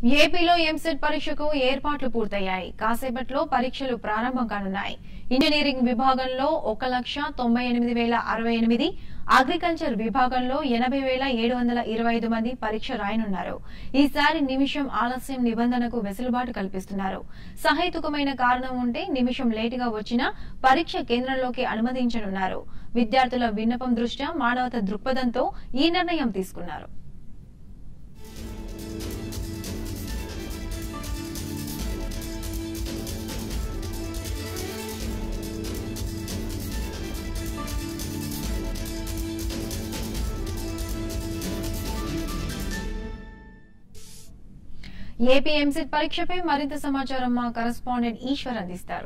ఏపీలో ఎంసెట్ పరీక్షకు ఏర్పాట్లు పూర్తయ్యాయి కాసేపట్లో పరీక్షలు ప్రారంభం కానున్నాయి ఇంజనీరింగ్ విభాగంలో ఒక లక్ష తొంభై ఎనిమిది వేల అరవై ఎనిమిది అగ్రికల్చర్ విభాగంలో ఎనభై వేల ఏడు వందల ఇరవై ఐదు మంది పరీక్ష రాయనున్నారు ఈసారి నిమిషం ఆలస్యం నిబంధనకు వెసులుబాటు కల్పిస్తున్నారు సహేతుకమైన కారణం ఉంటే నిమిషం లేటుగా వచ్చినా పరీక్ష కేంద్రంలోకి అనుమతించనున్నారు విద్యార్థుల విన్నపం దృష్ట్యా మానవత దృక్పథంతో ఈ నిర్ణయం తీసుకున్నారు ఏపీ ఎంసెట్ పరీక్షపై మరింత సమాచారం మా కరెస్పాండెంట్ ఈశ్వర్ అందిస్తారు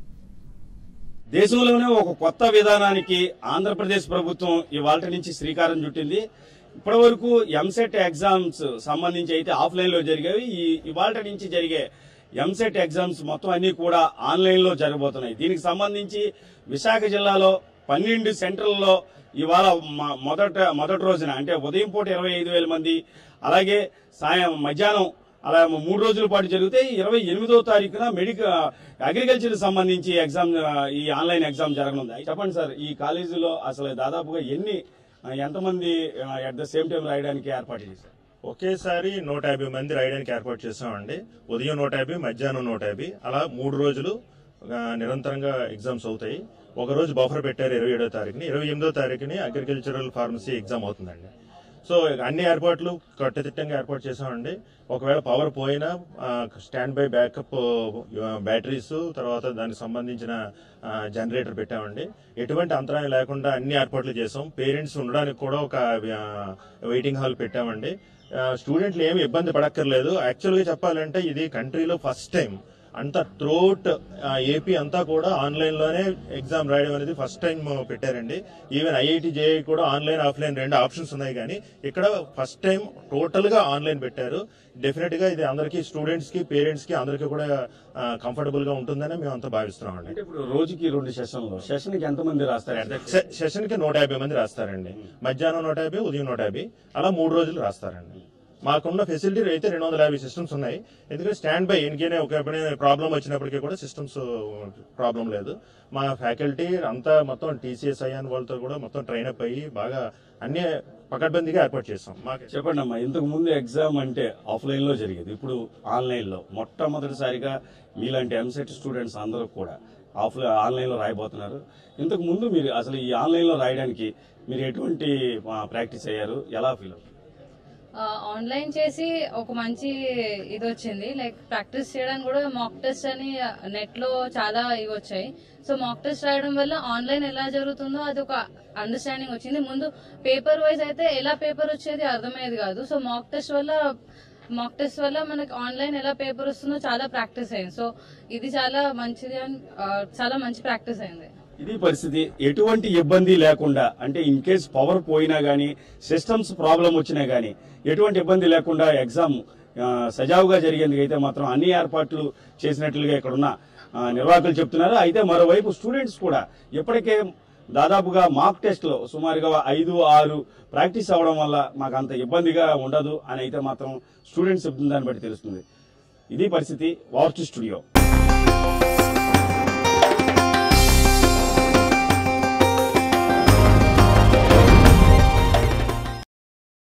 దేశంలోనే ఒక కొత్త విధానానికి ఆంధ్రప్రదేశ్ ప్రభుత్వం ఇవాళ నుంచి శ్రీకారం చుట్టింది ఇప్పటి వరకు ఎంసెట్ ఎగ్జామ్స్ సంబంధించి అయితే ఆఫ్లైన్ లో జరిగేవి ఈ ఇవాళ నుంచి జరిగే ఎంసెట్ ఎగ్జామ్స్ మొత్తం అన్ని కూడా ఆన్లైన్ లో జరగబోతున్నాయి దీనికి సంబంధించి విశాఖ జిల్లాలో పన్నెండు సెంటర్లలో ఇవాళ మ- మొదట మొదటి రోజున అంటే ఉదయం పూట ఇరవై ఐదు వేల మంది అలాగే సాయం మధ్యాహ్నం అలా మూడు రోజుల పాటు జరిగితే ఇరవై ఎనిమిదో తారీఖున మెడికల్ అగ్రికల్చర్ సంబంధించి ఎగ్జామ్ ఆ, ఈ ఆన్లైన్ ఎగ్జామ్ జరగనుంది చెప్పండి సార్ ఈ కాలేజీలో అసలు దాదాపుగా ఎన్ని ఆ, ఎంతమంది అట్ ద సేమ్ టైం రాయడానికి ఏర్పాటు చేశారు ఒకేసారి నూట యాభై మంది రాయడానికి ఏర్పాటు చేసామండి ఉదయం నూట యాభై మధ్యాహ్నం నూట యాభై అలా మూడు రోజులు ఆ, నిరంతరంగా ఎగ్జామ్స్ అవుతాయి ఒక రోజు బఫర్ పెట్టారు ఇరవై ఏడో తారీఖుని ఇరవై ఎనిమిదో తారీఖుని అగ్రికల్చరల్ ఫార్మసీ ఎగ్జామ్ అవుతుందండి సో అన్ని ఏర్పాట్లు కట్టుదిట్టంగా ఏర్పాటు చేసామండి ఒకవేళ పవర్ పోయినా స్టాండ్ బై బ్యాకప్ బ్యాటరీస్ తర్వాత దానికి సంబంధించిన జనరేటర్ పెట్టామండి ఎటువంటి అంతరాయం లేకుండా అన్ని ఏర్పాట్లు చేసాం పేరెంట్స్ ఉండడానికి కూడా ఒక వెయిటింగ్ హాల్ పెట్టామండి స్టూడెంట్లు ఏమి ఇబ్బంది పడక్కర్లేదు యాక్చువల్గా చెప్పాలంటే ఇది కంట్రీలో ఫస్ట్ టైం అంతా త్రోట్ ఏపీ అంతా కూడా ఆన్లైన్ లోనే ఎగ్జామ్ రాయడం అనేది ఫస్ట్ టైం పెట్టారండి ఈవెన్ ఐఐటి జేఐ కూడా ఆన్లైన్ ఆఫ్లైన్ రెండు ఆప్షన్స్ ఉన్నాయి కానీ ఇక్కడ ఫస్ట్ టైం టోటల్ గా ఆన్లైన్ పెట్టారు డెఫినెట్ గా ఇది అందరికీ స్టూడెంట్స్ కి పేరెంట్స్ కి అందరికీ కూడా కంఫర్టబుల్ గా ఉంటుందని మేము అంతా భావిస్తున్నాం అండి అంటే ఇప్పుడు రోజుకి రెండు సెషన్లు సెషన్ కి ఎంతమంది రాస్తారు సెషన్ కి నూట యాభై మంది రాస్తారండి మధ్యాహ్నం నూట యాభై ఉదయం నూట యాభై అలా మూడు రోజులు రాస్తారండి మాకున్న ఫెసిలిటీ అయితే రెండు వందల యాభై సిస్టమ్స్ ఉన్నాయి ఎందుకంటే స్టాండ్ బై ఇన్కేనే ఒక ప్రాబ్లం వచ్చినప్పటికీ కూడా సిస్టమ్స్ ప్రాబ్లం లేదు మా ఫ్యాకల్టీ అంతా మొత్తం టీసీఎస్ అయ్యాన్ వాళ్ళతో కూడా మొత్తం ట్రైన్ అప్ అయ్యి బాగా అన్ని పకడ్బందీగా ఏర్పాటు చేస్తాం మాకు చెప్పండి అమ్మా ఇంతకు ముందు ఎగ్జామ్ అంటే ఆఫ్లైన్ లో జరిగేది ఇప్పుడు ఆన్లైన్ లో మొట్టమొదటిసారిగా మీలాంటి ఎంసెట్ స్టూడెంట్స్ అందరూ కూడా ఆఫ్లైన్ ఆన్లైన్ లో రాయబోతున్నారు ఇంతకు ముందు మీరు అసలు ఈ ఆన్లైన్ లో రాయడానికి మీరు ఎటువంటి ప్రాక్టీస్ అయ్యారు ఎలా ఫీల్ అవుతారు ఆ, ఆన్లైన్ చేసి ఒక మంచి ఇది వచ్చింది లైక్ ప్రాక్టీస్ చేయడానికి కూడా మాక్ టెస్ట్ అని నెట్ లో చాలా ఇవి వచ్చాయి సో మాక్ టెస్ట్ రాయడం వల్ల ఆన్లైన్ ఎలా జరుగుతుందో అది ఒక అండర్స్టాండింగ్ వచ్చింది ముందు పేపర్ వైజ్ అయితే ఎలా పేపర్ వచ్చేది అర్థమయ్యేది కాదు సో మాక్ టెస్ట్ వల్ల మాక్ టెస్ట్ వల్ల మనకి ఆన్లైన్ ఎలా పేపర్ వస్తుందో చాలా ప్రాక్టీస్ అయింది సో ఇది చాలా మంచిది అని ఆ, చాలా మంచి ప్రాక్టీస్ అయింది ఇది పరిస్థితి ఎటువంటి ఇబ్బంది లేకుండా అంటే ఇన్ కేస్ పవర్ పోయినా గానీ సిస్టమ్స్ ప్రాబ్లం వచ్చినా గానీ ఎటువంటి ఇబ్బంది లేకుండా ఎగ్జామ్ ఆ, సజావుగా జరిగేందుకు అయితే మాత్రం అన్ని ఏర్పాట్లు చేసినట్లుగా ఇక్కడ ఉన్న ఆ, నిర్వాహకులు చెప్తున్నారు అయితే మరోవైపు స్టూడెంట్స్ కూడా ఇప్పటికే దాదాపుగా మాక్ టెస్ట్ లో సుమారుగా ఐదు ఆరు ప్రాక్టీస్ అవడం వల్ల మాకు అంత ఇబ్బందిగా ఉండదు అని అయితే మాత్రం స్టూడెంట్స్ చెప్తున్న దాన్ని బట్టి తెలుస్తుంది ఇది పరిస్థితి వార్చి స్టూడియో